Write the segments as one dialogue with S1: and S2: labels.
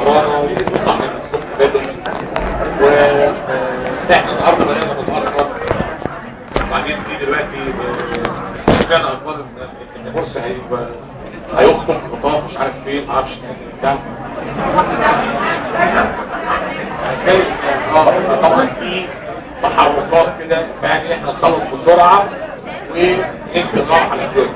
S1: سهرانة وصحي من الصبح بدري واحنا النهارده بدأنا نتأخر وبعدين في دلوقتي كان اخبار ان مرسي هيبقى هيخطب خطاب مش عارف فين معرفش بتاع طبعا في تحركات كده يعني احنا نخلص بسرعه ونمكن نروح على الدول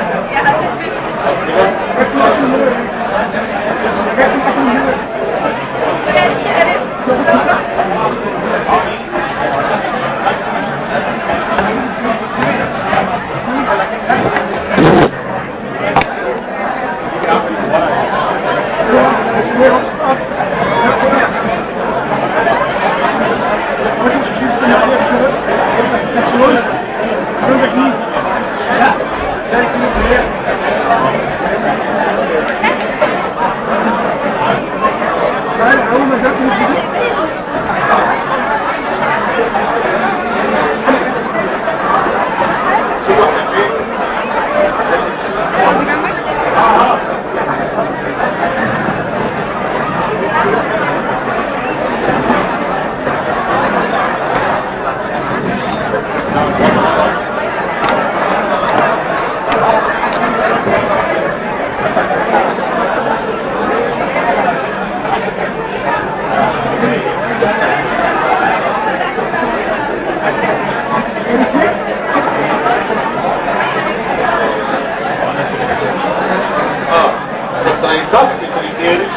S1: اه الترايكاسبيد ريجيرش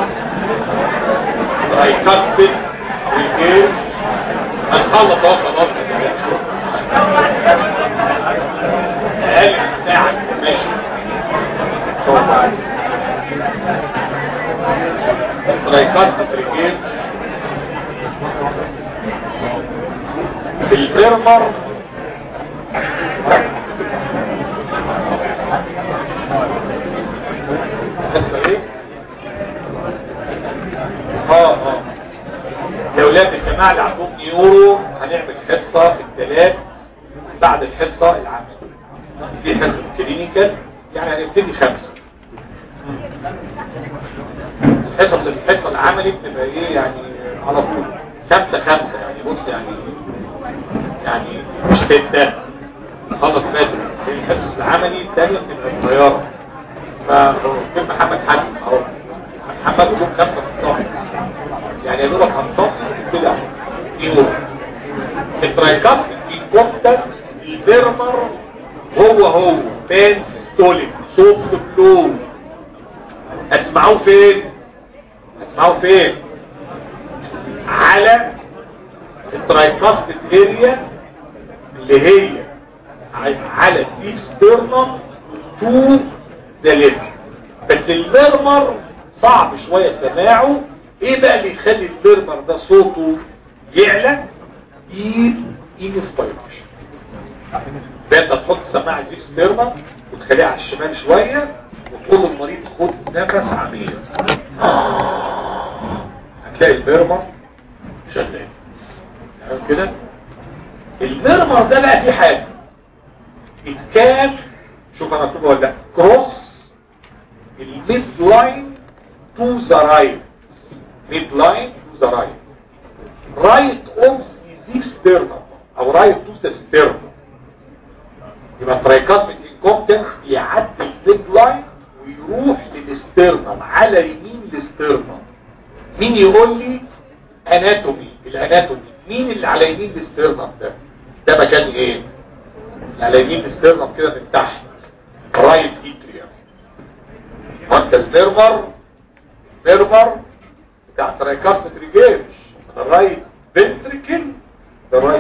S1: الترايكاسبيد ريجيرش هنخلص اهو خلاص اقل من ساعة ماشي الترايكاسبيد ريجيرش الفيرمر لسه ايه اه اه يا ولاد الجماعه اللي عندهم نيورو هنعمل حصه الثلاث بعد الحصه العامه في حصه كلينيكال يعني هنبتدي خمسه الحصص الحصه العملي بتبقى ايه يعني على طول خمسه خمسه يعني بص يعني يعني مش سته خلص بدري الحصص العملي الثانيه بتبقى صغيره فكيف محمد حسن اهو محمد يجيب خمسة في الصف يعني يا دوبك هنصف كده يوم الترايكاست الكومتن الفيرمر هو هو فان ستوليك سوفت فلو هتسمعوه فين هتسمعوه فين على الترايكاست اريا اللي هي على سيكس ستيرنم تو ده ليه بس المرمر صعب شوية سماعه ايه بقى اللي يخلي المرمر ده صوته يعلى ايد انسبيريشن ده انت تحط سماعة زي سبيرما وتخليها على الشمال شوية وتقول للمريض خد نفس عميق هتلاقي المرمر شغال تمام كده المرمر ده بقى فيه حاجة كان شوف انا اكتبه ولا لا كروس الميد لاين تو ذا رايت ميد لاين تو ذا رايت رايت اوف سيزيك ستيرنم او رايت تو ذا ستيرنم يبقى ترايكاسميك انكومبتنس يعدي الميد لاين ويروح للستيرنم على يمين الستيرنم مين يقول لي اناتومي الاناتومي مين اللي على يمين الستيرنم ده ده مكان ايه على يمين الستيرنم كده من تحت رايت اتريا وانت الفيرمر فيرمر بتاع ترايكاست ريجيرش الرايت فنتريكل الرايت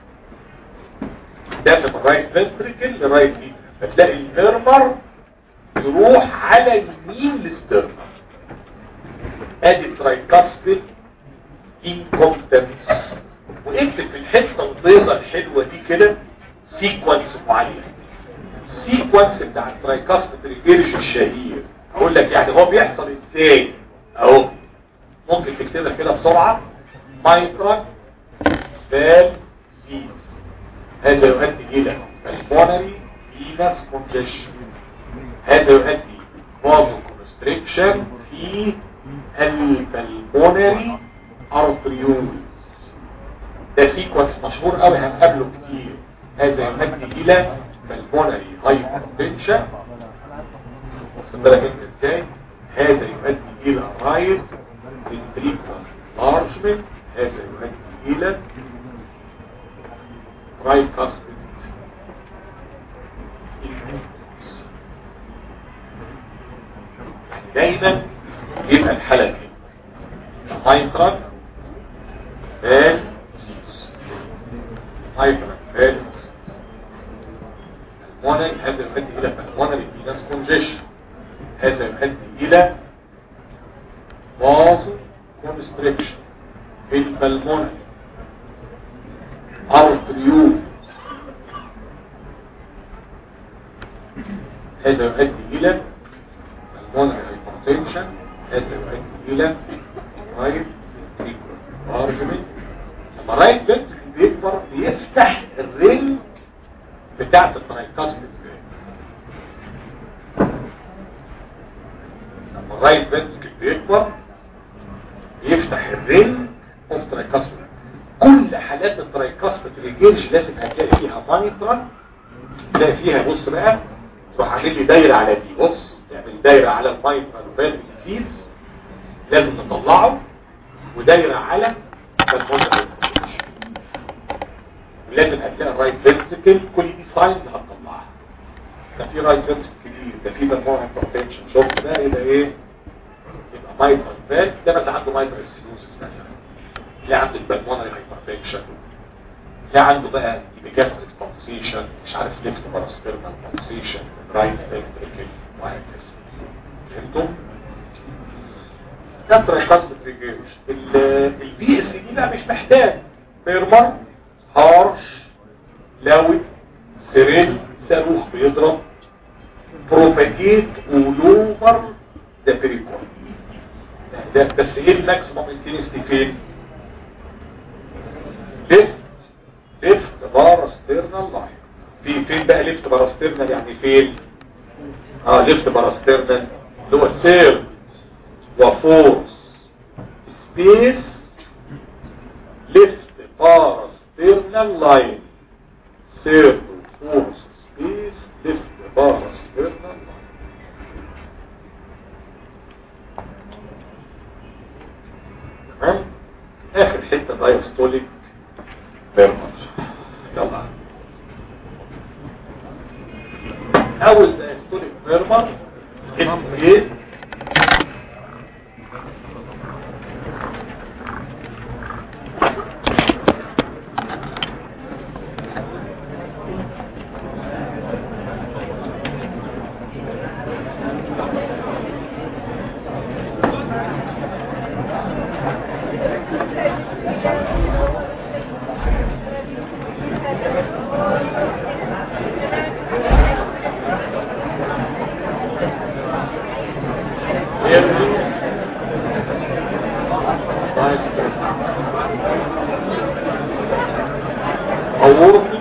S1: ده من الرايت فنتريكل لرايت اتريا فتلاقي الفيرمر يروح على يمين الستيرنم ادي ترايكاستيك انكومبتنس واكتب في الحته البيضاء الحلوه دي كده سيكونس معين سيكونس بتاع الترايكاستيك ريجيرش الشهير اقول لك يعني هو بيحصل ازاي اهو ممكن تكتبها كده بسرعه مايكرون فال سيز هذا يؤدي الى pulmonary venous congestion هذا يؤدي vasoconstriction في البلمونري ارتريولز ده سيكونس مشهور قوي هنقابله كتير هذا يؤدي الى بالمونري هايبرتنشن واخد بالك انت ازاي هذا يؤدي الى رايت ventricular enlargement هذا يؤدي الى tricuspid دايما يبقى الحالة دي هايبرال فال هايبرال فال المونري هذا يؤدي الى المونري فيناس كونجيشن هذا يؤدي الى فازو كونستريكشن في البلمونري ارتريول هذا يؤدي الى المونري هايبرتنشن هذا يؤدي الى رايت فينتريكولار ارجمنت لما رايت فينتريكل بيكبر بيفتح الرينج بتاعت الترايكاستيك لما الرايت فينتريكل بيكبر يفتح الرينج اوف ترايكاستيك كل حالات الترايكاستيك ريجيرش لازم هتلاقي فيها مايترال تلاقي فيها بص بقى تروح عامل لي دايره على دي بص تعمل دايره على المايترال فالف ديزيز لازم نطلعه ودايره على الفولتر ولازم هتلاقي الرايت فينتريكل كل دي ساينز هتطلعها ده في رايت فينتريكل كبير ده في بالمونري هايبرتنشن شفت ده يبقى ايه يبقى مايترال فالف ده مثلا عنده مايترال سينوزس مثلا تلاقي عنده البالمونري هايبرتنشن تلاقي عنده بقى جاستريك بانسيشن مش عارف ليفت باراسترنال بانسيشن رايت فينتريكل وهكذا فهمتوا؟ ده ترايكاسبت ريجيرش البي اس دي بقى مش محتاج بيرمر هارش لاوي سريل صاروخ بيضرب بروباجيت ولوفر ده بريكون ده بس ايه الماكسيموم انتنستي فين؟ ليفت ليفت باراسترنال لاين في فين بقى ليفت باراسترنال يعني فين؟ اه ليفت باراسترنال اللي هو سير وفورس سبيس ليفت باراسترنال لاين سير وفورس سبيس ليفت باراسترنال لاين تمام اخر حته دايستوليك فيرمر يلا اول دايستوليك فيرمر اسمه ايه aortic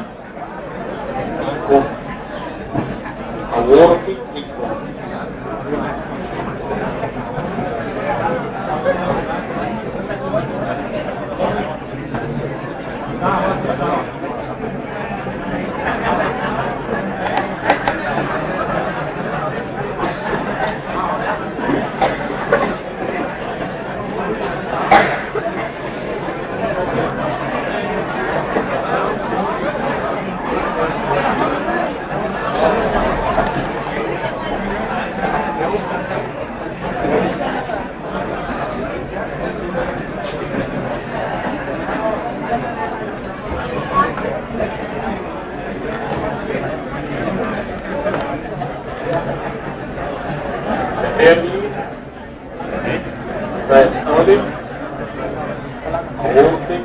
S1: incontinence aortic incontinence early diastolic aortic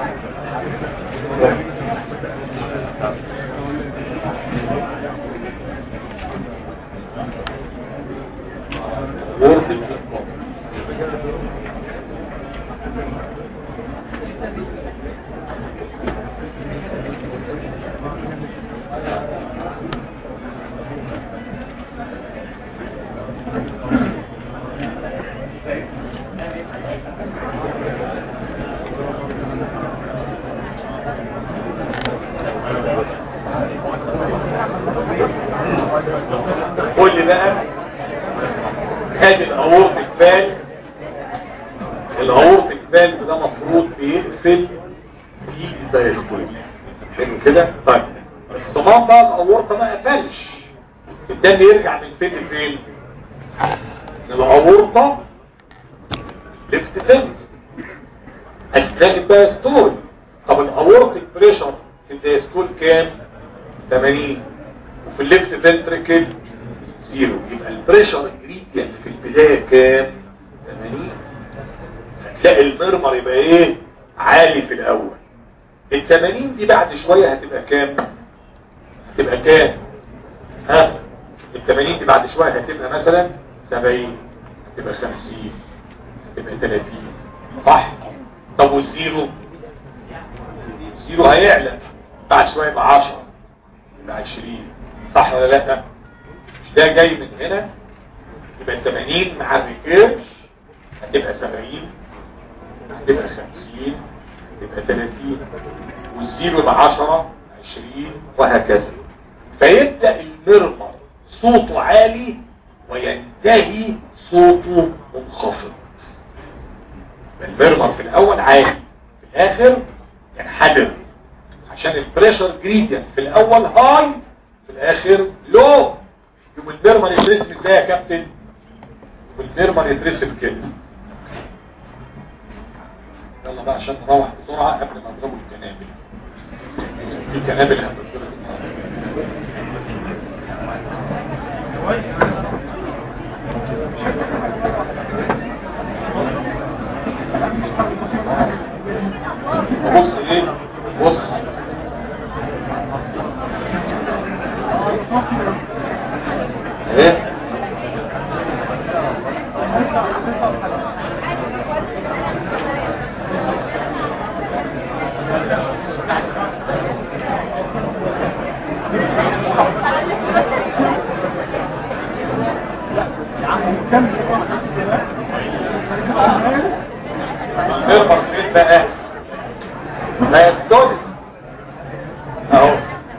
S1: aortic قول لي بقى هذه الاورتك فال الاورتك فال ده مفروض بيقفل في الدايستول حلو كده طيب الصمام بقى الاورطه ما قفلش الدم يرجع من فين لفين من الاورطه ليفت فين اثناء الدايستول طب الاورتك بريشر في الدايستول كام 80 وفي الليفت فنتريكل زيرو يبقى البريشر جريدينت في البداية كام 80 هتلاقي المرمر يبقى ايه عالي في الاول ال 80 دي بعد شوية هتبقى كام هتبقى كام ها ال 80 دي بعد شوية هتبقى مثلا 70 هتبقى 50 هتبقى 30 صح طب والزيرو الزيرو هيعلى بعد شوية يبقى 10 يبقى 20 صح ولا لا مش ده جاي من هنا يبقى ال 80 مع الريكيرش هتبقى 70 هتبقى 50 يبقى 30 والزيرو يبقى 10 20 وهكذا فيبدأ المرمر صوته عالي وينتهي صوته منخفض المرمر في الاول عالي في الاخر ينحدر عشان البريشر جريدينت في الاول هاي في الاخر لو يوم المرمر يترسم ازاي يا كابتن يوم المرمر يترسم كده يلا بقى عشان نروح بسرعة قبل ما نضربوا الكنابل في كنابل هتضرب بص ايه بص ايه نربط فين بقى ما يستولي اهو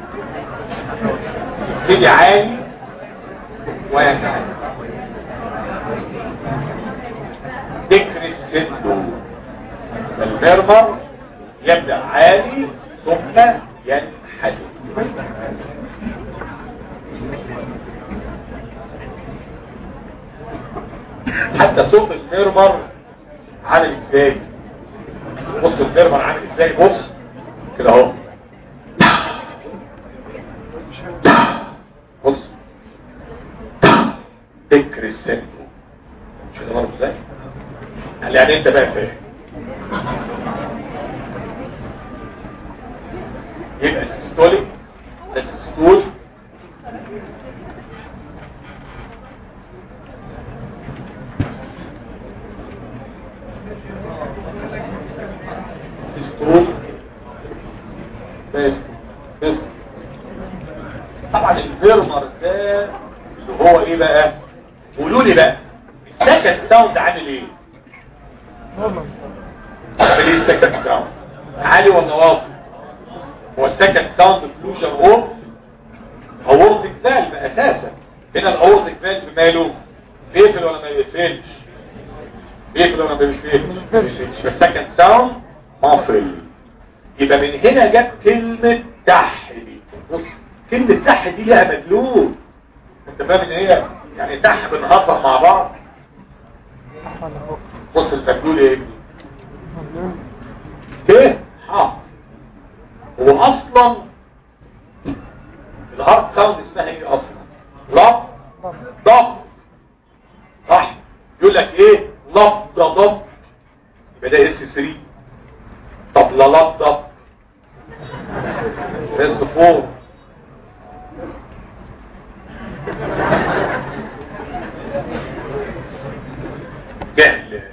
S1: تيجي عالي وينعالي ذكر السندو المرمر يبدأ عالي ثم ينحدر حتى صوت المرمر عامل ازاي بص المرمر عامل ازاي بص كده اهو بص ذكر السن مش كده برضه ازاي قال يعني انت بقى فاهم يبقى السيستوليك ده السيستول سيستول بس بس طبعا الفيرمر ده اللي هو ايه بقى قولوا لي بقى السكند ساوند عامل ايه عامل ايه السكند ساوند عالي ولا واطي هو السكند ساوند فلوشن اور اورتك فالف اساسا هنا الاورتك فالف ماله بيقفل ولا ما بيقفلش بيقفل ولا ما بيقفلش بس سكند ساوند مافل يبقى من هنا جت كلمة تح دي بص كلمة تح دي لها مدلول انت فاهم ان هي يعني تح بنهزر مع بعض بص المدلول ايه ايه ها هو اصلا الهارت ساوند اسمها ايه اصلا لب ضب صح يقول لك ايه لب ضب يبقى ده اس 3 طب لا لب ضب اس 4 جهل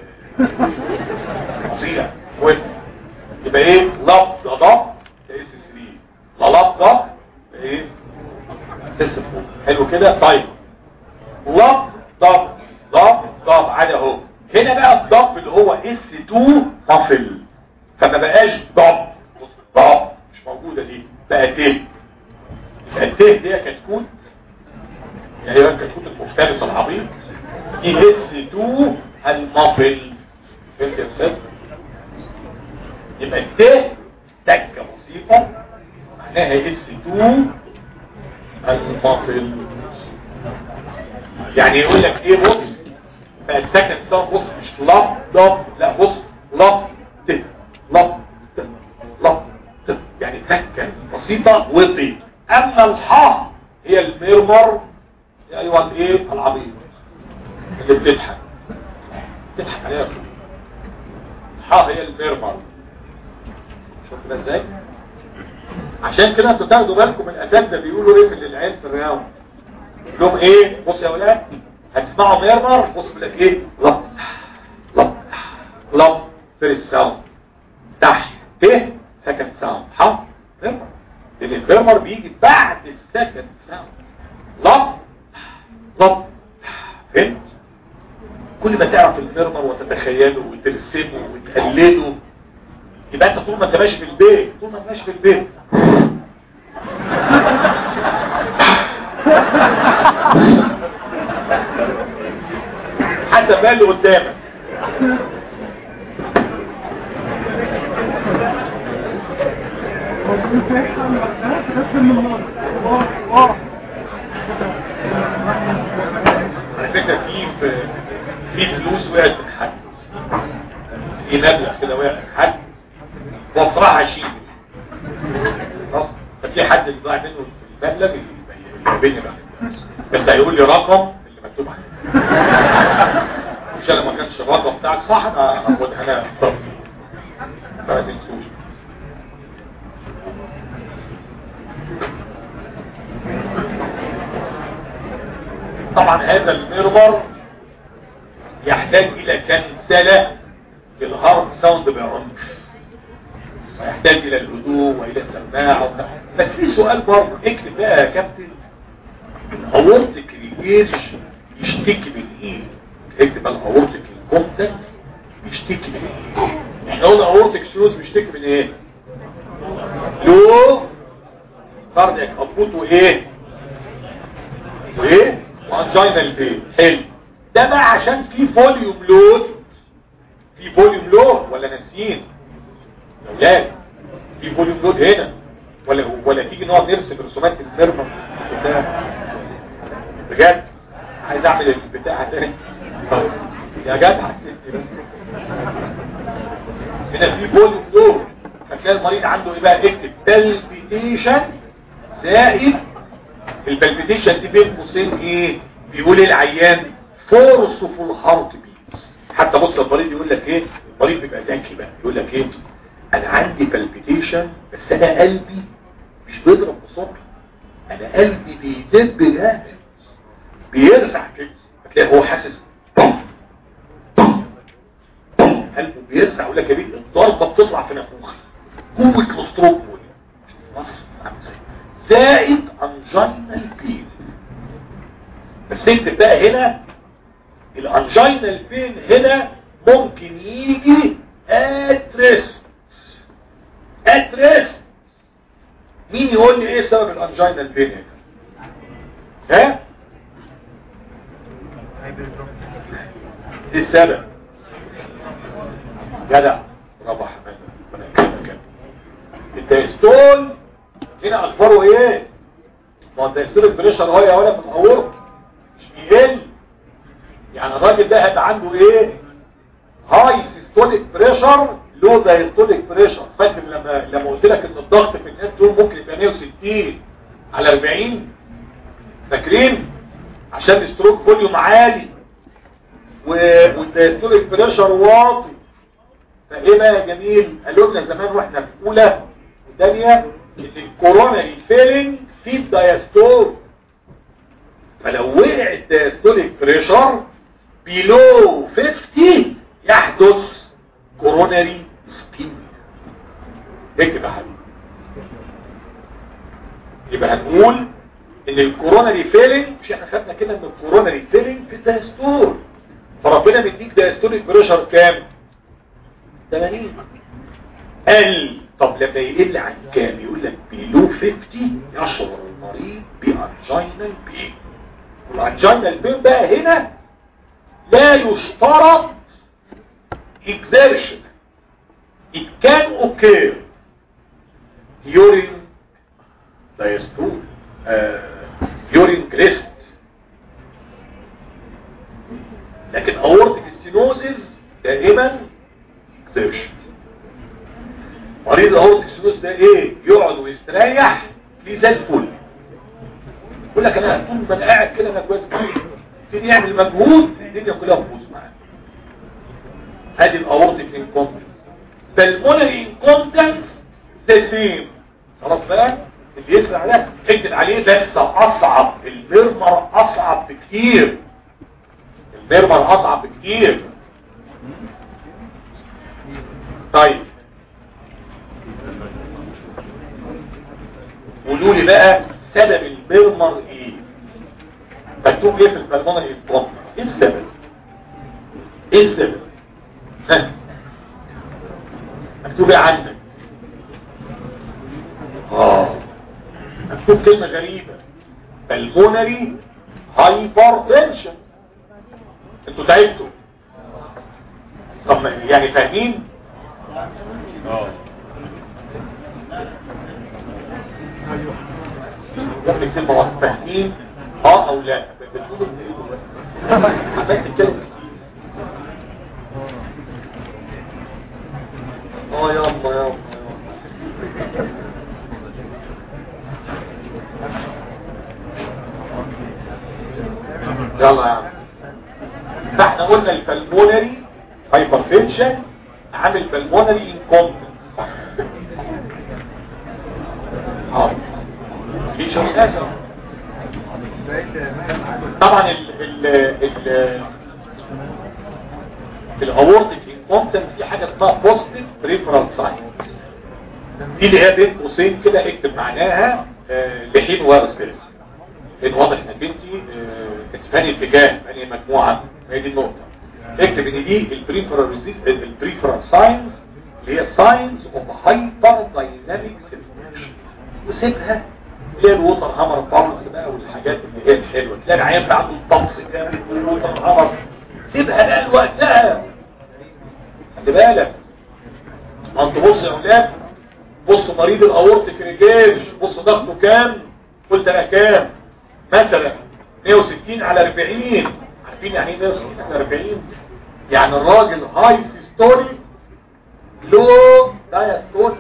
S1: فظيع مهم يبقى ايه لب ضب ده اس 3 لا لب ضب ايه اس 4 حلو كده طيب لب ضب ضب ضب عادي اهو هنا بقى الضب اللي هو اس 2 مافل فما بقاش ضب ضب مش موجودة دي بقى ت يبقى الت دي كتكوت يعني هي كتكوت المفترس العبيط دي اس 2 المافل فهمت يا استاذ يبقى الت تكه بسيطه معناها اس 2 المافل يعني يقول لك ايه بص بقى السكن صار بص مش لب ضب لا بص لب ت لب ت لب ت يعني تكه بسيطه وطي اما الحاء هي المرمر ايوه الايه العبيط اللي بتضحك تضحك عليها كده الحاء هي المرمر شوف كده ازاي عشان كده انتوا تاخدوا بالكم من الاساتذه بيقولوا ايه في العيال في الرياض لهم ايه بص يا ولاد هتسمعوا ميرمر بص بيقول لك ايه لب لب لب فيرست ساوند تحت ت سكند ساوند ح ميرمر لان الميرمر بيجي بعد السكند ساوند لب لب فهمت كل ما تعرف الميرمر وتتخيله وترسمه وتقلده يبقى انت طول ما انت ماشي في البيت طول ما انت ماشي في البيت حتى بالي قدامك على فكرة في في فلوس وقعت من حد في مبلغ كده وقع من حد هو بصراحة هشيل خلاص ففي حد اللي ضاع منه في المبلغ اللي بيني بقى بس هيقول لي رقم اللي مكتوب عليه مش انا ما كانش الرقم بتاعك صح انا هاخدها انا طب ما تنسوش طبعا هذا المرمر يحتاج الى كنسلة بالهارد ساوند بعنف ويحتاج الى الهدوء والى السماع وبتاع. بس في سؤال برضه اكتب بقى يا كابتن الاورتيك ريجيج يشتكي من ايه اكتب الاورتيك الكومتنس يشتكي من ايه احنا قلنا اورتيك سيروز بيشتكي من ايه لو كاردياك ابوت وايه وايه وانجينال بين حلو ده بقى عشان في فوليوم لود في فوليوم لود ولا ناسيين يا اولاد في فوليوم لود هنا ولا ولا تيجي نقعد نرسم رسومات المرمى بتاع بجد عايز اعمل البتاع تاني طب يا جدع الست هنا في فوليوم لود هتلاقي المريض عنده ايه بقى اكتب بالبيتيشن زائد البالبيتيشن دي بين قوسين ايه بيقول العيان فورس فول هارت بيت حتى بص المريض يقول لك ايه المريض بيبقى ذكي بقى يقول لك ايه انا عندي بالبيتيشن بس انا قلبي مش بيضرب بسرعه انا قلبي بيدب جامد بيرزع كده هتلاقي هو حاسس طم طم طم قلبه بيرزع يقول لك يا بيه الضربه بتطلع في نافوخي قوه الاستروك مصر عامل ازاي زائد انجينال بين بس اكتب بقى هنا الانجينال بين هنا ممكن يجي اترست اترست مين يقول لي ايه سبب الانجينال بين هنا ها ايه السبب جدع برافو يا حماد ربنا يكرمك الدايستول هنا اخباره ايه ما هو الدايستوليك بريشر هو يا ولا متطور مش بيقل يعني الراجل ده هيبقى عنده ايه هاي سيستوليك بريشر لو دايستوليك بريشر فاكر لما لما قلت لك ان الضغط في الناس دول ممكن يبقى 160 على 40 فاكرين عشان الستروك فوليوم عالي والدايستوليك بريشر واطي فايه بقى يا جميل قالوا لنا زمان واحنا في اولى وثانيه ان الكوروناري فيلينج في الدايستول فلو وقع الدايستوليك بريشر بيلو 50 يحدث كوروناري سكين اكتب يا حبيبي يبقى هنقول ان الكوروناري فيلينج مش احنا خدنا كده ان الكوروناري فيلينج في الدايستول فربنا بيديك دايستوليك بريشر كام 80 قال طب لما يقل عن كام يقول لك بيلو 50 يشعر المريض بانجينال بين والانجينال بين بقى هنا لا يشترط exertion it can occur during diastole uh, during rest لكن aortic stenosis دائما exertion مريض الاورتيك ستينوزيس ده ايه يقعد ويستريح ليه زي الفل يقول لك انا طول ما انا قاعد كده انا كويس يبتدي يعمل مجهود الدنيا كلها تبوظ معاه ادي الاورتيك انكومبتنس بالمونري انكومبتنس ذا سيم خلاص بقى اللي يسمع ده اكتب عليه بس اصعب المرمر اصعب بكتير المرمر اصعب بكتير طيب قولوا لي بقى سبب المرمر ايه مكتوب ايه في البلمونر انكومبتنس ايه السبب ايه السبب ها مكتوب ايه عندك اه مكتوب كلمة غريبة pulmonary hypertension انتوا تعبتوا طب يعني فاهمين اه قبل كلمة واحدة فاهمين اه او لا بتقولوا عمال تتكلم اه يابا يابا يلا يا عم فاحنا قلنا البلمونري هايبرتنشن عامل بلمونري انكومبتنس اه في شخص طبعا ال ال ال الاورتيك انكومبتنس في حاجه اسمها بوزيتيف بريفرال ساين دي اللي هي بين قوسين كده اكتب معناها آه لحين وارسبيرس لان واضح انك انت آه تفهمي اتجاه انهي مجموعه هي دي النقطه اكتب ان دي البريفرال البريفرال ساينز اللي هي ساينز اوف هايبر دايناميك سيركيوليشن وسيبها اللي هي الوتر هامر بالانس بقى والحاجات اللي هي الحلوه تلاقي العيان بقى عنده الطمس جامد والوتر هامر سيبها بقى لوقتها خلي بالك ما انت بص يا اولاد بص مريض الاورتيك ريجاج بص ضغطه كام قلت انا كام مثلا 160 على 40 عارفين يعني ايه 160 على 40 يعني الراجل هاي سيستولي لو دايستولي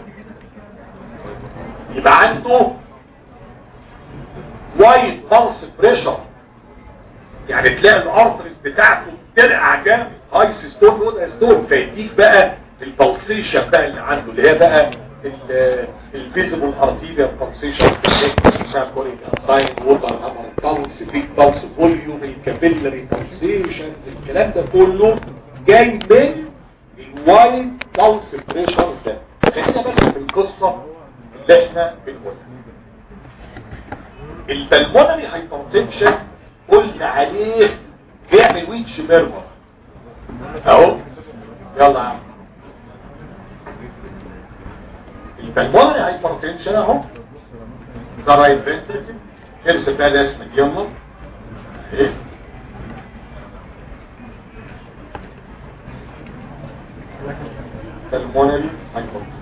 S1: يبقى عنده وايد بالس بريشر يعني تلاقي الارتريز بتاعته ترقع جامد هاي سيستول لو دايستول فيديك بقى البلسيشن بقى اللي عنده اللي هي بقى الفيزيبل ارتيريال بلسيشن اسمها كوريك ساين ووتر هامر بالس بيك بالس فوليوم الكابيلاري بلسيشنز الكلام ده كله جاي من الوايد بالس بريشر ده خلينا بس في القصه اللي احنا بنقولها البلمونري هايبرتنشن قلنا عليه بيعمل ويتش ميرمر اهو يلا يا عم البلمونري هايبرتنشن اهو ذا رايت فنتركل ارسم بقى ده اسمك يلا ايه pulmonary hypertension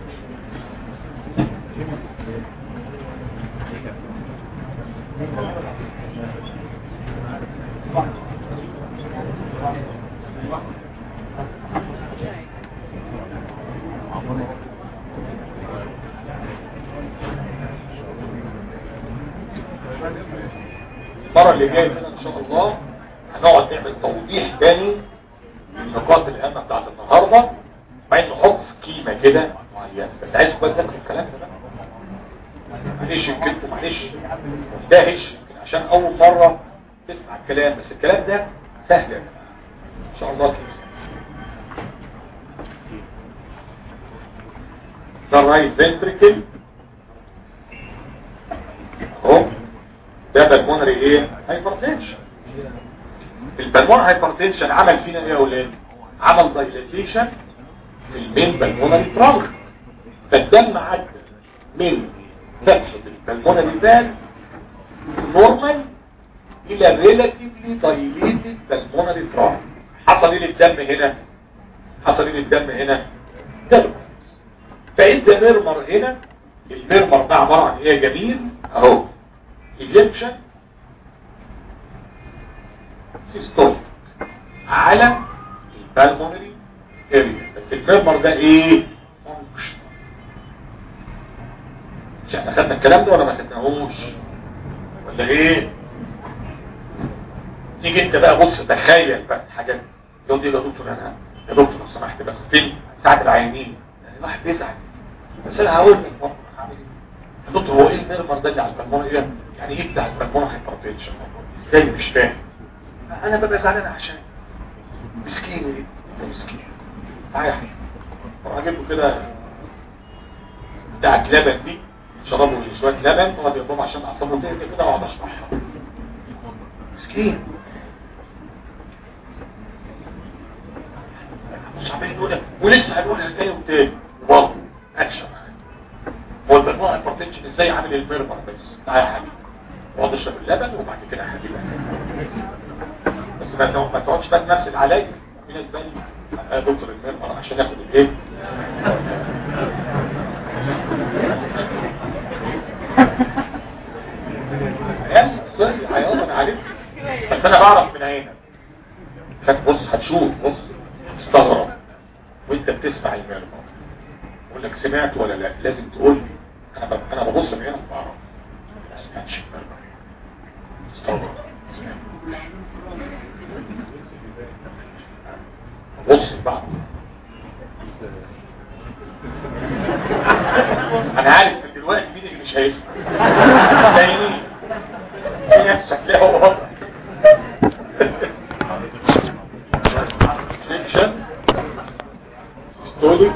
S1: المرة اللي جاية كده ان شاء الله هنقعد نعمل توضيح تاني للنقاط الهامة بتاعت النهاردة بعدين نحط سكيمة كده معينة بس عايزكم بس تاخدوا الكلام ده بقى معلش يمكنكم معلش مندهش عشان اول مرة تسمع الكلام بس الكلام ده سهل يا جماعة ان شاء الله كده ده الرايت فنتريكل اهو ده بالمونري ايه هايبرتنشن البلمون هايبرتنشن عمل فينا ايه يا اولاد عمل دايليتيشن في المين بالمونري ترانك فالدم عدى من فتحة البلمونري فال نورمال الى ريلاتيفلي دايليتد بالمونري ترانك حصل ايه للدم هنا حصل ايه للدم هنا ترمز فإذا ميرمر هنا الميرمر ده عبارة عن ايه جميل اهو ايجيبشن سيستول على البالمونري اريا بس الميرمر ده ايه فانكشن مش احنا خدنا الكلام ده ولا ما خدناهوش ولا ايه تيجي انت بقى بص تخيل بقى حاجات يقول لي يا دكتور انا يا دكتور لو سمحت بس فين ساعة العينين يعني الواحد بيزعل بس انا هقول لك برضه هعمل ايه يا دكتور هو ايه الميرمر ده اللي على البلمونة ايه يعني ايه بتاع البلمونة هايبرتنشن ازاي مش فاهم انا ببقى زعلان عشان مسكين ايه مسكين تعالى يا حبيبي اروح اجيب له كده بتاعت لبن دي شربوا لي شويه لبن وهو بيضم عشان اعصابه تهدى كده واقعد اشرحها مسكين مش عمال يقول ولسه هنقولها تاني وتاني برضه اكشن هو المجموعه البروتنشن ازاي عامل الميرمر بس تعالى يا حبيبي اقعد اشرب اللبن وبعد كده يا حبيبي بس ما ما تقعدش بقى تمثل عليا في ناس بقى يا دكتور الميرمر عشان ياخد الايه عيال سوري عيال انا عارف بس انا بعرف من عينك بص هتشوف بص تستغرب وانت بتسمع الميرمر اقول لك سمعت ولا لا لازم تقول لي انا ب... انا ببص من هنا بعرف ما سمعتش الميرمر استغرب بص بعض انا عارف من دلوقتي مين اللي مش هيسمع تاني في ناس شكلها وضع فيكشن ستولي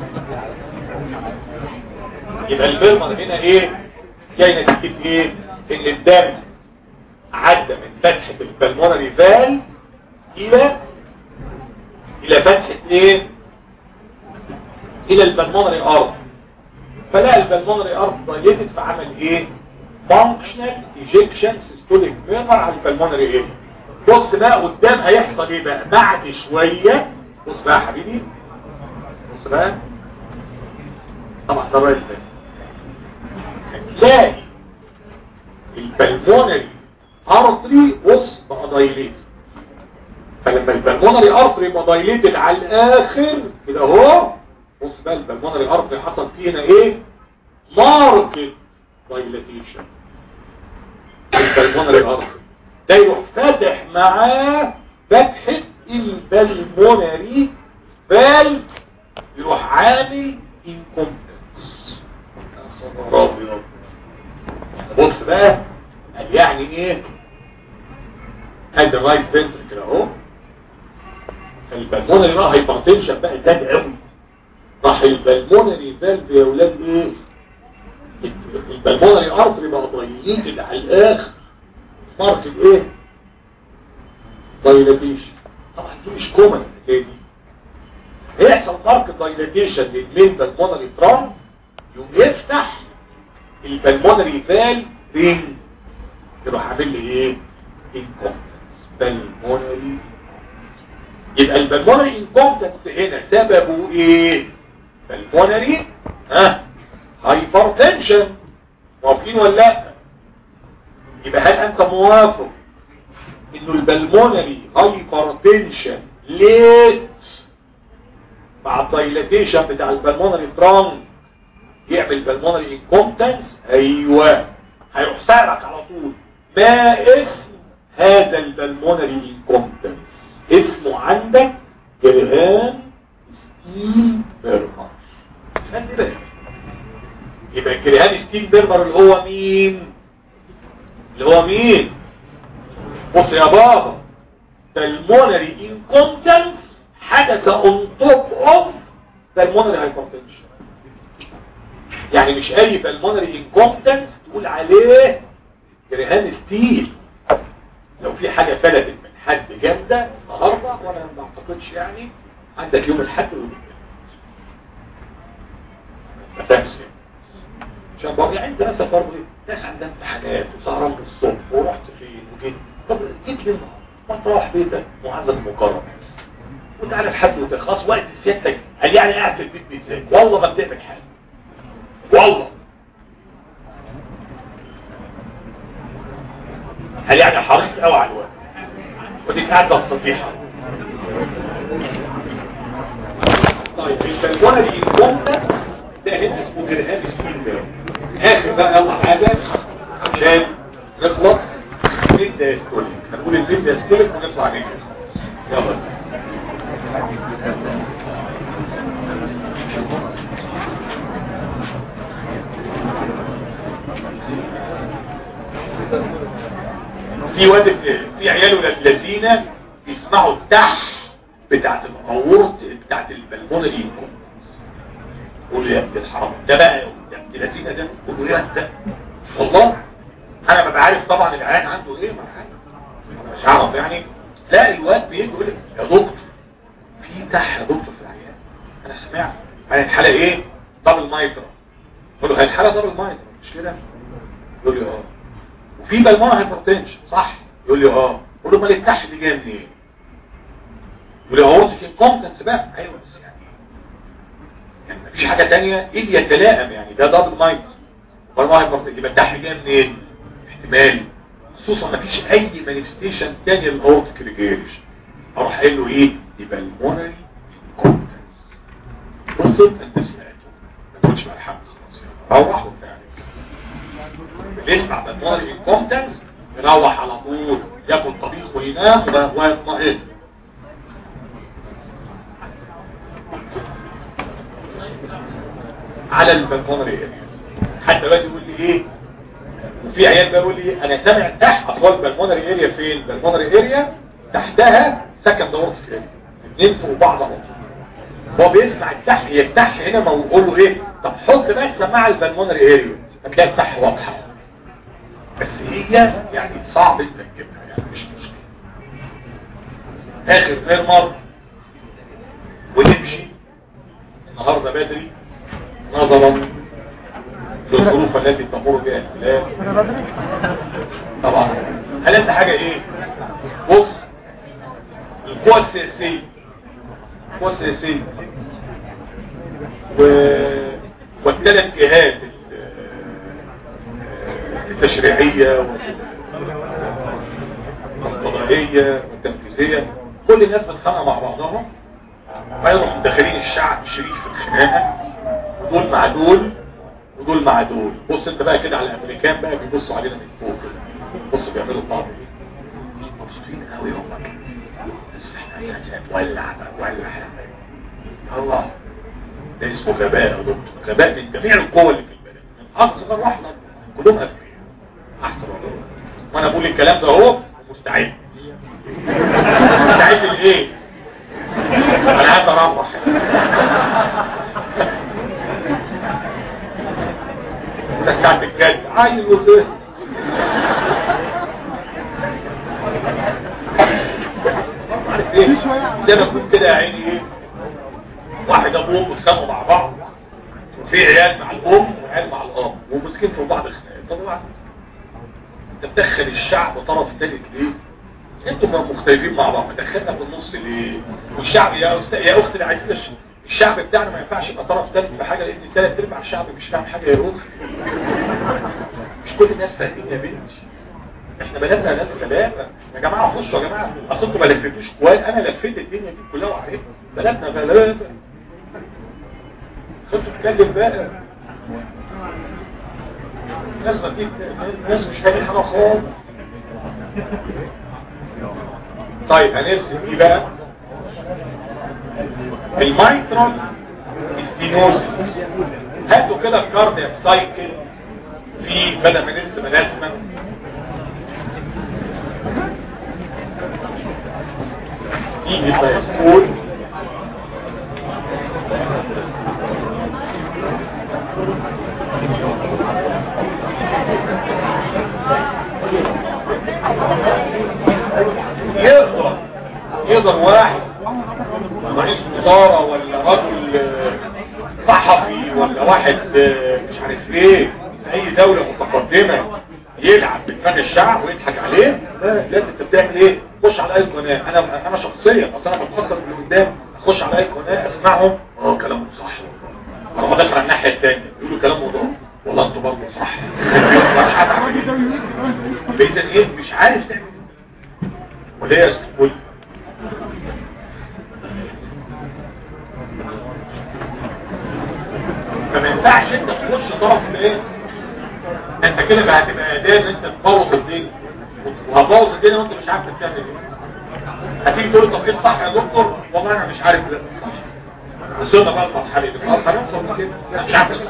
S1: يبقى البرمر هنا ايه جاي نتيجة ايه ان الدم عدى من فتحة البلمونري فال الى الى فتحة ايه الى البلمونري ارض فلا البلمونري ارض ضيقت فعمل ايه فانكشنال ايجيكشن سيستوليك ميرمر على البلمونري ايه بص بقى قدام هيحصل ايه بقى بعد شوية بص بقى يا حبيبي بص بقى طبعا ده الرايت ده هتلاقي البلمونري ارتري بص بقى دايليت فلما البلمونري ارتري بقى دايليتد على الاخر كده اهو بص بقى البلمونري ارتري حصل فيه هنا ايه ماركت دايليتيشن البلمونري ارتري ده يروح فاتح معاه فتحة البلمونري فال يروح عامل انكومبتنس بص بقى قال يعني ايه ادي الرايت فنتركل اهو البلمونري بقى هايبرتنشن بقى زاد قوي راح البلمونري فالف يا ولاد ايه البلمونري ارتري بقى ضيقت على الاخر ماركت ايه دايلاتيشن طبعا دي مش كومن الحكايه دي هيحصل ماركت دايلاتيشن للمين بالمونري ترام يوم يفتح البلمونري فال رينج يروح عامل لي ايه انكومبتنس بالمونري يبقى البلمونري انكومبتنس هنا سببه ايه بالمونري ها هايبرتنشن موافقين ولا لا يبقى هل انت موافق انه البلمونري هايبرتنشن ليت مع الدايلاتيشن بتاع البلمونري ترانك يعمل بالمونري انكومبتنس ايوه هيروح سألك على طول ما اسم هذا البلمونري انكومبتنس اسمه عندك جرهان ستيل بيرمر خلي بالك يبقى جرهان ستيل بيرمر اللي هو مين اللي هو مين بص يا بابا pulmonary incompetence حدث on top of pulmonary hypertension يعني مش اي pulmonary incompetence تقول عليه جريهان ستيل لو في حاجة فلتت من حد جامدة النهاردة وانا ما اعتقدش يعني عندك يوم الحد ويوم ما فهمش عشان برضه يعني انت مثلا برضه ناس عندها امتحانات وسهران الصبح ورحت فين وجيت طب جيت ليه ما تروح بيتك معزز مكرم وتعالى لحد وتخلص وقت سيادتك قال يعني قاعد في البيت بيذاكر والله ما بتعمل حاجه والله قال يعني حريص قوي على الوقت وديك قاعده الصبيحه طيب البلكونه دي الجمله ده هنا اسمه درهام سكين اخر بقى يلا حاجه عشان نخلص من دايستوليك هنقول البيت دايستوليك ونطلع عليه يلا في واد في عيال الذين يسمعوا التح بتاعت العورت بتاعت البلمونري قولوا يا ابن الحرام ده بقى يا ابن الذين ده قولوا يا ده والله انا ما بعرف طبعا العيان عنده ايه ما عارف انا مش هعرف يعني لا الواد بيجي يقول لي يا دكتور في تح يا دكتور في العيان انا سمعت هي الحاله ايه دبل مايترا قول له هي الحاله دبل مايترا مش كده يقول لي اه وفي بالمونة هايبرتنشن صح يقول لي اه قول له امال التح دي جايه منين يقول لي اورتيك انكومبتنس بقى ايوه بس يعني يعني مفيش حاجه ثانيه ايه يتلائم يعني ده دبل مايترا بالمونة هايبرتنشن يبقى التح جايه منين احتمال خصوصا مفيش اي مانيفستيشن تانية للاورتيك ريجيرش اروح قايل له ايه يبقى المونري انكومبتنس بص انت سمعته ما تقولش بقى الحمد خلاص روح وفعلا يسمع بالمونري انكومبتنس يروح على طول ياكل طبيخ وينام ويطمئن على البلمونري حتى بقى يقول لي ايه وفي عيال بقى يقول لي انا سامع تحت اصوات بالمونري اريا فين بالمونري اريا تحتها سكن دورتك اريا اثنين فوق بعض على طول هو بيسمع التح هي التح هنا ما بقول له ايه طب حط بقى سماعه البلمونري اريا هتلاقي التح واضحه بس هي يعني صعب انت تجيبها يعني مش مشكله اخر فيرمر ونمشي النهارده بدري نظرا للظروف التي تمر بها البلاد طبعا هل انت حاجه ايه بص القوى السياسيه القوى السياسيه و... والثلاث جهات التشريعيه والقضائيه والتنفيذيه كل الناس بتخانق مع بعضها ويروحوا داخلين الشعب شريك في الخناقه ودول مع دول ودول مع دول بص انت بقى كده على الامريكان بقى بيبصوا علينا من فوق كده بص بيعملوا بعض ايه مبسوطين قوي هم كده بس احنا اساسا ولع بقى ولع الله ده اسمه غباء يا دكتور غباء من جميع القوى اللي في البلد من اصغر واحده كلهم اذكياء احسن والله وانا بقول الكلام ده اهو مستعد مستعد لايه انا عايز اروح ده ساعة الجد عايز وفيه عارف ايه زي ما كنت كده يا عيني ايه واحد ابوهم بيتخانقوا مع بعض وفي عيال مع الام وعيال مع الاب ومسكين في بعض خناقات طب واحد انت تدخل الشعب طرف ثالث ليه انتوا مختلفين مع بعض دخلنا في النص ليه والشعب يا أست... يا اختي اللي عايزين الشعب بتاعنا ما ينفعش يبقى طرف ثالث في حاجه لان ثلاث ارباع الشعب مش فاهم حاجه يا اختي مش كل الناس فاهمين يا بنتي احنا بلدنا ناس غلابه يا جماعه خشوا يا جماعه اصل انتوا ما لفتوش كويس انا لفيت الدنيا دي كلها وعرفت بلدنا غلابه خدوا تتكلم بقى الناس ما فيك الناس مش فاهمين حاجه خالص طيب هنرسم ايه بقى المايترال ستينوزيس هاتوا كده الكاردياك سايكل في بدل ما نرسم رسمه يجي يقول يقدر نظر واحد رئيس وزارة ولا رجل صحفي ولا واحد مش عارف ايه في اي دولة متقدمة يلعب بدماغ الشعب ويضحك عليه لازم انت بتعمل ايه خش على اي قناة انا انا شخصيا اصلا انا بتأثر باللي قدام اخش على اي قناة اسمعهم اه كلامهم صح اروح داخل على الناحية الثانية يقولوا كلام موضوع والله انتوا برضه صح مش عارف اعمل ايه اذا ايه مش عارف تعمل ولا ايه يا فما ينفعش انت تخش طرف ايه انت كده بقى هتبقى اداه ان انت تبوظ الدنيا وهتبوظ الدنيا وانت مش عارف تعمل ايه هتيجي تقول طب ايه الصح يا دكتور والله انا مش عارف لا وصلنا بقى المرحله دي خلاص هنوصل من كده انا مش عارف الصح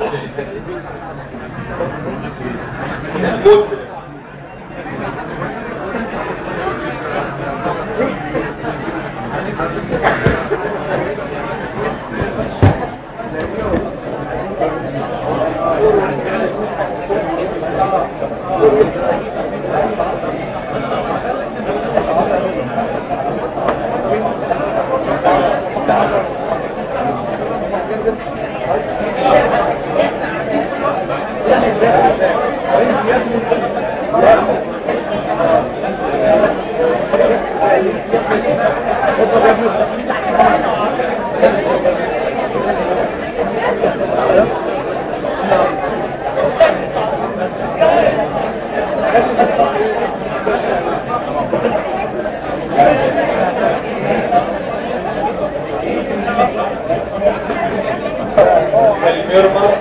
S1: المرمى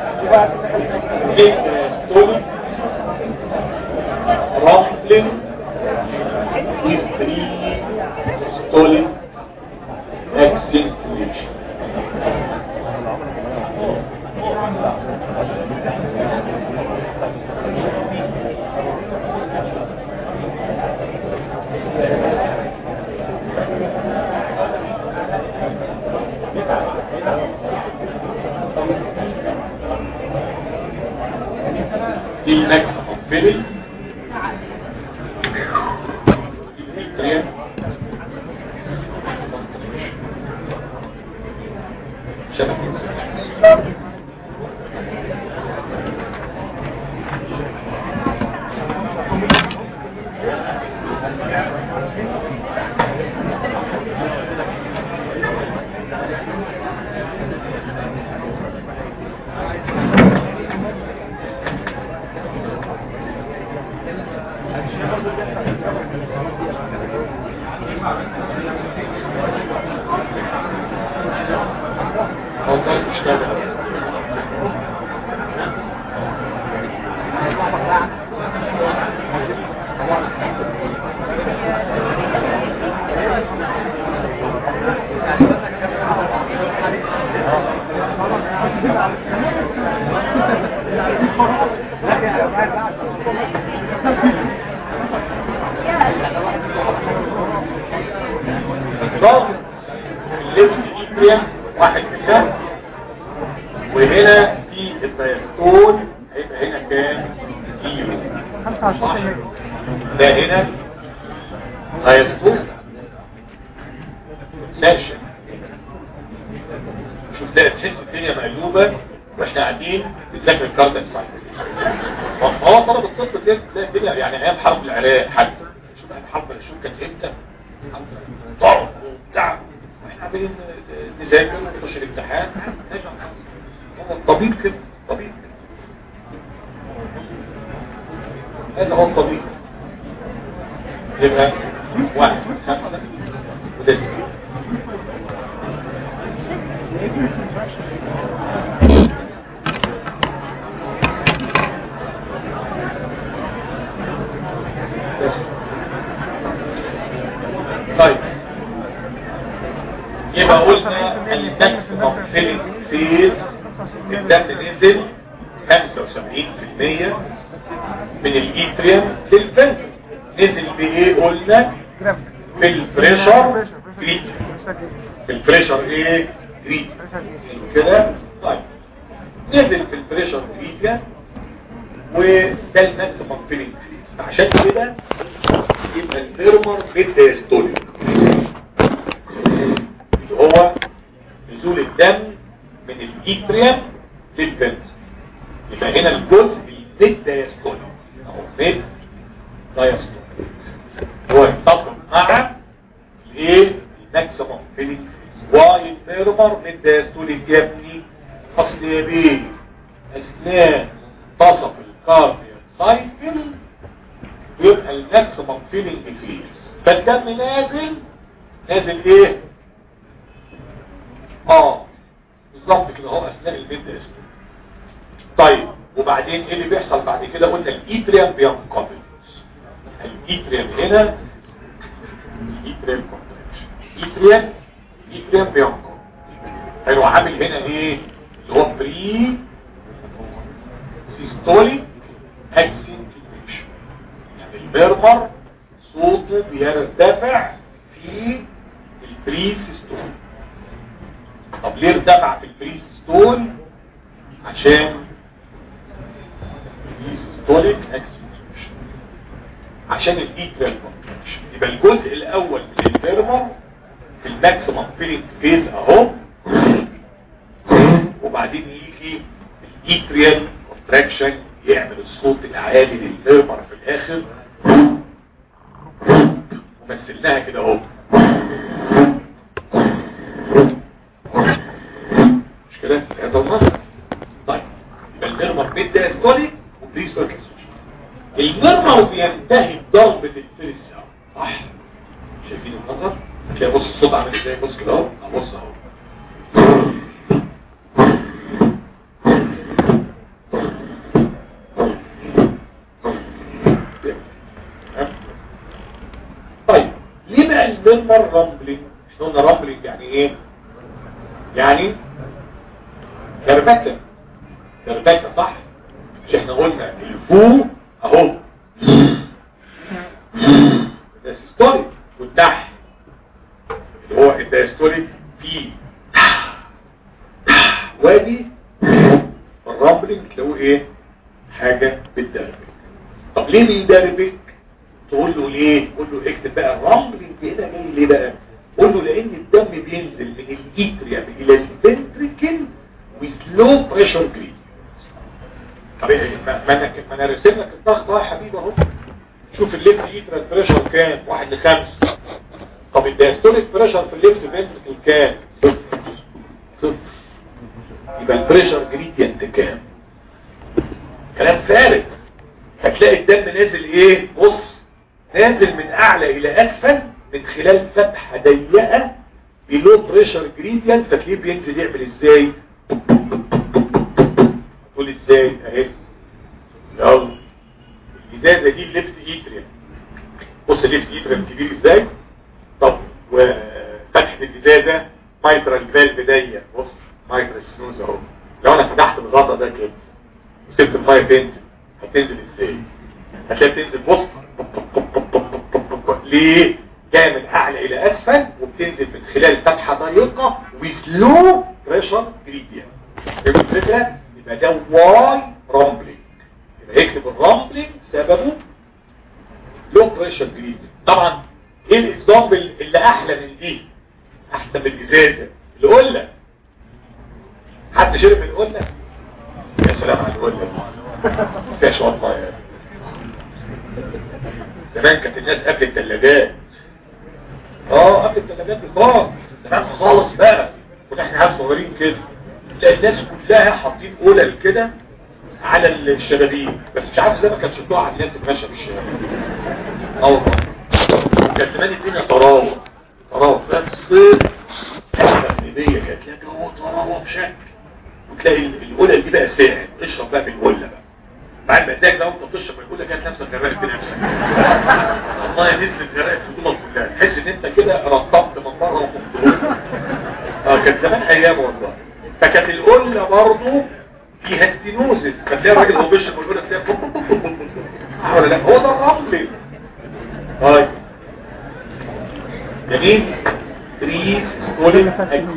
S1: ستولن رامفلين إستري ستولن اكسنتويشن دي الماكس فيلي شبكة والله اشتغل ضغط الليفت ايبريم واحد في خمس وهنا في الدايستول هيبقى هنا كام زيرو
S2: 25%
S1: ده هنا دايستول سكشن شوف ده تحس الدنيا مقلوبة واحنا قاعدين بنذاكر الكاردياك سايكل هو طلب الطب كده تلاقي الدنيا يعني ايام حرب العراق حتى شوف احنا حرب الشوك كانت امتى ضرب وبتاع واحنا عاملين نذاكر ونخش الامتحان نجم هو الطبيب كده طبيب كده. هذا هو الطبيب يبقى واحد خمسة وتسعة بس. طيب يبقى قلنا الماكسيمم فيلينج فيز الدم نزل 75% من الايتريم للفنس نزل بايه قلنا في البريشر جريد في البريشر ايه جريد حلو كده طيب نزل في البريشر جريد وده الماكسيمم فيلينج فيز عشان كده يبقى الفيرمر بالدايستوليك نزول الدم من الاتريم للفنتر يبقى هنا الجزء الميد دايستوليك او ميد دايستوليك هو يتفق مع الايه الماكسيموم فيلينج واي الفيرمر ميد دايستوليك يا ابني اصل يا بيه اثناء منتصف الكارديال سايكل يبقى الماكسيموم فيلينج فيز فالدم نازل نازل ايه اه بالظبط كده اهو اثناء الميد دايستوليك طيب وبعدين ايه اللي بيحصل بعد كده قلنا الايتريم بينقبض الايتريم هنا الايتريم كونتراكشن الايتريم الايتريم بينقبض حلو عامل هنا ايه اللي هو بري سيستوليك اكسنتيويشن يعني المرمر صوته بيرتفع في البري سيستول طب ليه ارتفع في البري سيستول عشان السيستوليك اكسنتيويشن عشان الايتريال كونتراكشن يبقى الجزء الاول من الفيرمر في الماكسيمم فيلينج فيز اهو وبعدين يجي الايتريال كونتراكشن يعمل الصوت العالي للفيرمر في الاخر ومثلناها كده اهو مش كده هذا المنظر طيب يبقى المرمر ميد دايستوليك وبريستوليك المرمر بينتهي بضربة الفيرس صح شايفين المنظر تلاقي بص الصوت عامل ازاي بص كده اهو بص اهو طيب ليه بقى المرمر رامبلينج مش قلنا رامبلينج يعني ايه يعني كربكة كربكة صح مش احنا قلنا الفو اهو ده سيستوليك والتحت اللي هو الدايستوليك في وادي الرامبلينج تلاقوه ايه حاجة بتدربك طب ليه بيدربك تقول له ليه قول له اكتب بقى الرامبلينج هنا جاي ليه بقى قول له لان الدم بينزل من الايتريا الى الفنتريكل وسلو بريشر جريد طب ايه ما ما انا ما انا راسم لك الضغط اهو يا حبيبي اهو شوف الليفت ايتريال بريشر كام واحد لخمسة طب الدايستوليك بريشر في الليفت فنتريكل كام صفر صفر يبقى البريشر جريدينت كام كلام فارغ هتلاقي الدم نازل ايه بص نازل من اعلى الى اسفل من خلال فتحة ضيقة بلو بريشر جريدينت فتلاقيه بينزل يعمل ازاي تقول ازاي اهي يلا الازازه دي الليفت ايتريم بص الليفت ايتريم كبير ازاي طب وفتحه الازازه مايترال فالف ضيق بص مايترال سنوز اهو لو انا فتحت الغطا ده كده وسبت الميه تنزل هتنزل ازاي هتلاقي تنزل بص ليه جايه من اعلى الى اسفل وبتنزل من خلال فتحه ضيقه وسلو بريشر جريدينت فهمت الفكره يبقى ده واي رامبلينج يبقى يكتب الرامبلينج سببه لو بريشر جريدينت طبعا ايه الاكزامبل اللي احلى من دي احسن من الازازه القله حد شرب القله يا سلام على القله فيها شويه ميه زمان كانت الناس قبل الثلاجات اه قبل الثلاجات بخار زمان خالص بقى كنا احنا عيال صغيرين كده تلاقي الناس كلها حاطين قلل كده على الشبابيك بس مش عارف ازاي ما كانش بتوع على الناس اللي ماشيه في الشارع اه والله كان زمان الدنيا طراوه طراوه في الصيف الهديه كانت لها جو طراوه بشكل وتلاقي القلل دي بقى ساعد اشرب بقى بالقله بقى مع المزاج لو انت بتشرب القله كانت نفسك غرقت نفسك والله نزلت غرقت القله كلها تحس ان انت كده رطبت من بره ومن جوه اه كانت زمان ايام والله فكانت القله برضه فيها ستينوزس فتلاقي الراجل هو بيشرب القله تلاقي ولا لا هو ده الرمل طيب جميل بريز ستولين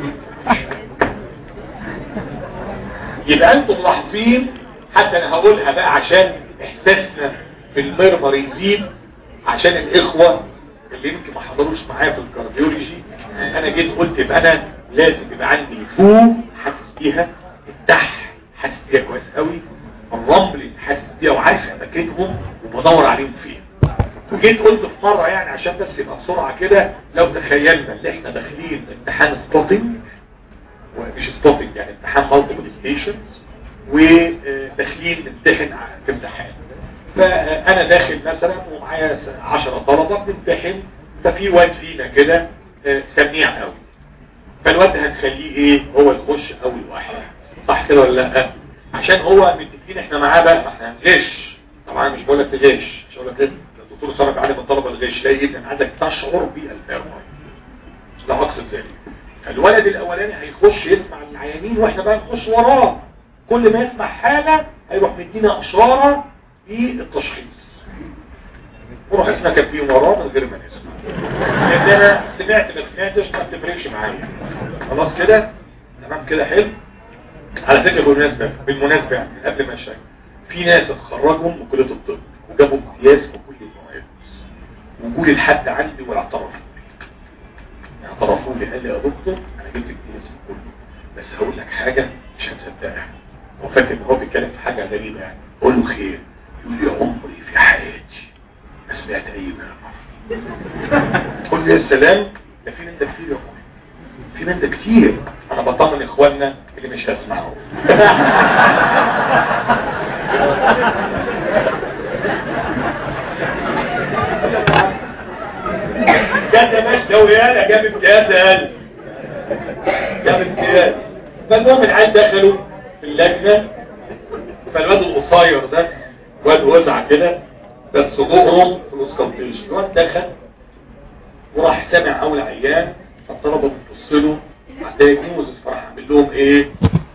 S1: يبقى انتم ملاحظين حتى انا هقولها بقى عشان احساسنا في المرمر يزيد عشان الاخوة اللي يمكن ما حضروش معايا في الكارديولوجي انا جيت قلت يبقى انا لازم يبقى عندي الفوق حاسس بيها التح حاسس بيها كويس قوي الرمل حاسس بيها وعارف اماكنهم وبدور عليهم فين وجيت قلت في مرة يعني عشان بس يبقى بسرعة كده لو تخيلنا ان احنا داخلين امتحان سبوتنج ومش سبوتنج يعني امتحان مالتيبل ستيشنز وداخلين نمتحن في امتحان فانا داخل مثلا ومعايا 10 طلبة بنمتحن ففي واد فينا كده آه، سميع قوي فالواد هنخليه ايه هو يخش اول واحد صح كده ولا لا عشان هو متفقين احنا معاه بقى ما احنا هنغش طبعا مش بقول لك تغش مش هقول لك كده الدكتور صرف عليه من طلب الغش لا يبقى انا عايزك تشعر بالفرق لا اقصد ذلك فالولد الاولاني هيخش يسمع العيانين واحنا بقى نخش وراه كل ما يسمع حاجه هيروح مدينا اشاره بالتشخيص وروح احنا كاتبين وراه من غير ما نسمع لان انا سمعت ما سمعتش ما بتفرقش معايا خلاص كده تمام كده حلو على فكره بالمناسبه بالمناسبه يعني قبل ما اشارك في ناس اتخرجوا من كليه الطب وجابوا امتياز في كل المواد وجولي لحد عندي واعترفوا لي اعترفوا لي قال لي يا دكتور انا جبت امتياز في كله بس هقول لك حاجه مش هتصدقها هو فاكر ان هو بيتكلم في حاجه غريبه يعني اقول له خير يقول لي عمري في حياتي ما سمعت اي مرة تقول لي يا سلام ده في من ده كتير يا اخويا في من ده كتير انا بطمن اخواننا اللي مش هسمعوا جاب يا باشا لو يالا جاب امتياز يا قلب جاب امتياز فالمهم العيال دخلوا في اللجنه فالواد القصير ده واد وزع كده بس بقهم في الاسكالتيشن الواد دخل وراح سامع اول عيان فالطلبه بتبص له دايجنوزس فراح عامل لهم ايه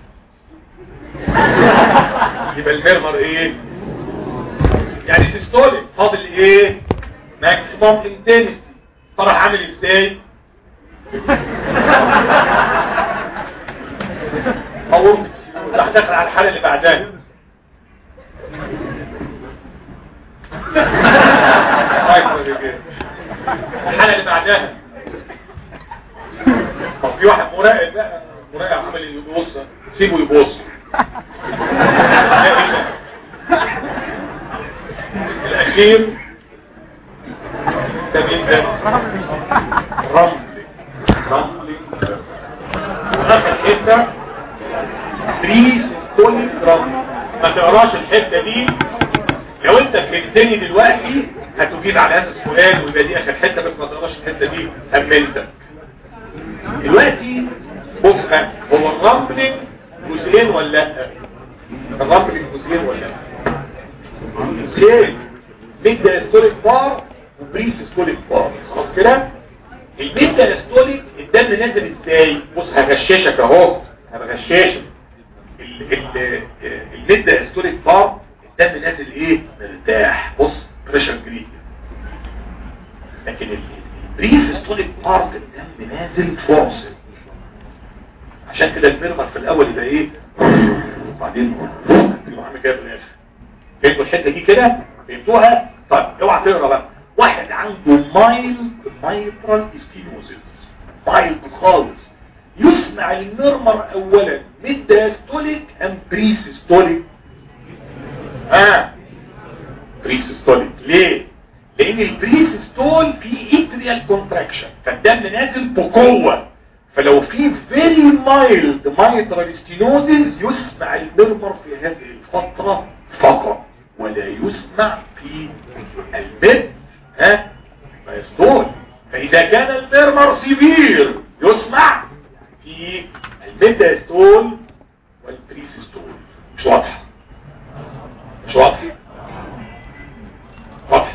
S1: يبقى الميرمر ايه يعني سيستوليك فاضل ايه ماكسيمم انتنسيتي فراح عامل ازاي قومت راح داخل على الحاله اللي بعدها الحالة اللي بعدها طب في واحد مراقب بقى مراقب عمل يبص سيبه يبص الاخير ده مين ده رملي رملي اخر حته بريس ستوليك رملي ما تقراش الحته دي لو انت فهمتني دلوقتي هتجيب على هذا السؤال ويبقى دي اخر حته بس ما تقراش الحته دي امنتك دلوقتي بص هو الرامبلينج جزئين ولا لا الرامبلينج جزئين ولا لا جزئين ميد ستوليك بار وبري سيستوليك بار خلاص كده الميد ستوليك الدم نازل ازاي بص هغششك اهو هغششك الميد ستوليك بار الدم نازل ايه مرتاح بص بريشر جريد لكن البري سيستوليك بارت الدم نازل فورس عشان كده الميرمر في الاول يبقى ايه وبعدين يبقى عامل كده في الاخر فهمتوا الحته دي كده فهمتوها طيب اوعى تقرا بقى واحد عنده مايلد مايترال ستينوزيس مايلد خالص يسمع الميرمر اولا ميد دايستوليك ام بري سيستوليك ها بري سيستوليك ليه لان البري سيستول فيه اتريال كونتراكشن فالدم نازل بقوه فلو في فيري مايلد مايترال ستينوزيس يسمع الميرمر في هذه الفتره فقط ولا يسمع في المد ها مايستول فإذا كان الميرمر سيفير يسمع في الميداستول والبريسيستول مش واضحة مش واضحة واضحة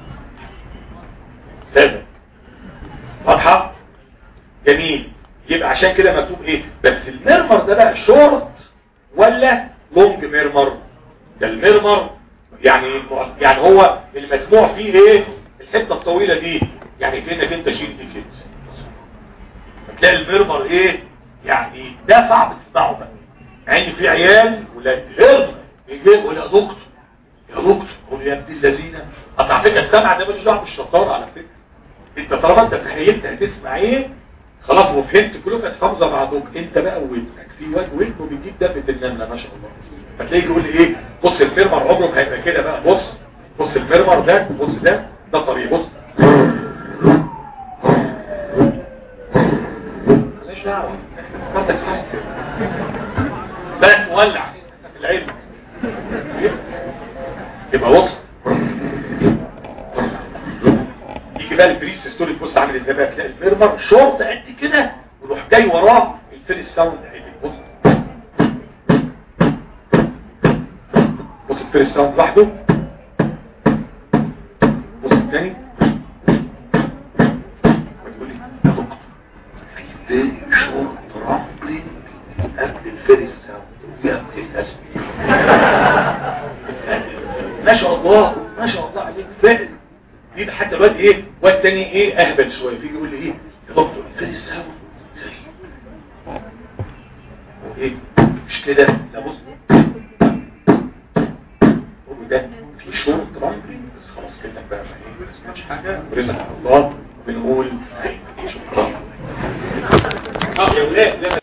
S1: سادة واضحة جميل يبقى عشان كده مكتوب ايه بس الميرمر ده بقى شورت ولا لونج ميرمر ده الميرمر يعني يعني هو المسموع فيه ايه الحته الطويله دي يعني كانك انت شلت كده فتلاقي الميرمر ايه يعني ده صعب تسمعه بقى يعني في عيال ولاد هرم يجي يقول يا دكتور يا دكتور قول يا ابن الذين اصل على فكره السمع ده ملوش دعوه بالشطاره على فكره انت طالما انت تخيلت هتسمع ايه خلاص وفهمت كلهم اتحافظوا بعضهم انت بقى ودنك في واد ودنه بيجيب دفة النملة ما شاء الله فتلاقيه يقول لي ايه بص الفيرمر عمره ما هيبقى كده بقى بص بص الفيرمر ده بص ده ده طريق بص ماليش دعوه كارتك سهل بقى مولع العلم يبقى وصل يجي بقى البريس ستوري تبص عامل ازاي بقى تلاقي الفيرمر شورت قد كده ويروح جاي وراه الفيرس ساوند عادي بص بص الفيرس ساوند لوحده بص الثاني وتقول لي يا دكتور في فيري شورت رامبلينج قبل الفيرس ساوند يا ابن الاسم ما شاء الله ما شاء الله عليك فاهم يبقى حتى الواد ايه واد تاني ايه اهبل شويه فيجي يقول لي ايه يا دكتور فين الساوند زي ايه مش كده لا بص قول ده في شورت رامبلي بس خلاص كده بقى ما ايه ما سمعتش حاجه ورزق على الله وبنقول شكرا اه يا ولاد لا